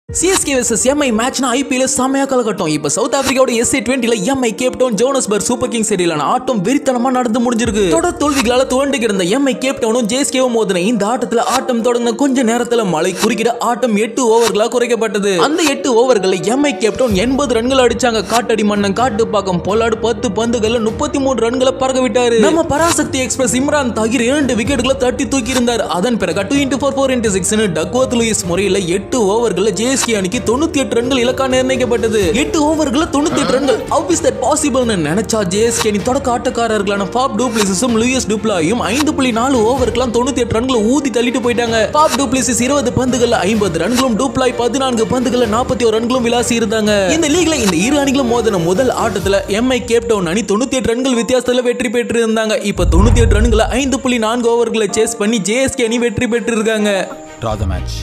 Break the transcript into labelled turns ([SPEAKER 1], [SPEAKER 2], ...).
[SPEAKER 1] CSK vs MI மேட்ச்னா ஐபிஎல் செமையா கலக்கட்டும் இப்போ சவுத் ஆப்பிரிக்காவோட எஸ்ஏ டுவெண்ட்டில MI Cape Town Johannesburg super kings இடையிலான ஆட்டம் வெறித்தனமா நடந்து முடிஞ்சிருக்கு தொடர் தோல்விகளால துவண்டு கிடந்த எம்ஐ கேப்டவுனும் ஜேஎஸ்கேவும் மோதின இந்த ஆட்டத்துல ஆட்டம் தொடங்கின கொஞ்ச நேரத்துல மழை குறுக்கிட ஆட்டம் எட்டு ஓவர்களா குறைக்கப்பட்டது அந்த எட்டு ஓவர்களை எம்ஐ கேப்டவுன் எண்பது ரன்கள் அடிச்சாங்க காட்டடி மன்னன் காட்டு பாக்கம் பொல்லாடு பத்து பந்துகள்ல முப்பத்தி மூணு ரன்களை பறக்க விட்டாரு நம்ம பராசக்தி எக்ஸ்பிரஸ் இம்ரான் தாகிர் இரண்டு விக்கெட்டுகளை தட்டி தூக்கி இருந்தார் அதன் பிறகு two into four four into six Duckworth Lewis முறையில் எட்டு ஓவர்கள ஜேஎஸ்கே அணிக்கு தொண்ணூத்தி எட்டு ரன்கள் இலக்கா நிர்ணயிக்கப்பட்டது எட்டு ஓவர்கள தொண்ணூத்தி எட்டு ரன்கள் ஹவ் இஸ் தட் பாசிபிள்னு நினைச்சா ஜேஎஸ்கே அணி தொடக்க ஆட்டக்காரர்களான ஃபாப் டூப்ளிசிஸும் லூயிஸ் டூப்ளாயும் ஐந்து புள்ளி நாலு ஓவருக்குலாம் தொண்ணூத்தி எட்டு ரன்களை ஊதி தள்ளிட்டு போயிட்டாங்க ஃபாப் டூப்ளிசிஸ் இருபது பந்துகள்ல ஐம்பது ரன்களும் டூப்ளாய் பதினான்கு பந்துகள்ல நாற்பத்தி ஒரு ரன்களும் விளாசி இருந்தாங்க இந்த லீக்ல இந்த இரு அணிகளும் மோதின முதல் ஆட்டத்துல எம்ஐ கேப்டவுன் அணி தொண்ணூத்தி எட்டு ரன்கள் வித்தியாசத்துல வெற்றி பெற்று இருந்தாங்க இப்ப தொண்ணூத்தி எட்டு ரன்களை ஐந்து புள்ளி நான்கு ஓவர்களை சேஸ் பண்ணி ஜேஎஸ்கே அணி வெற்றி பெற்று இருக்காங்க
[SPEAKER 2] Draw the match.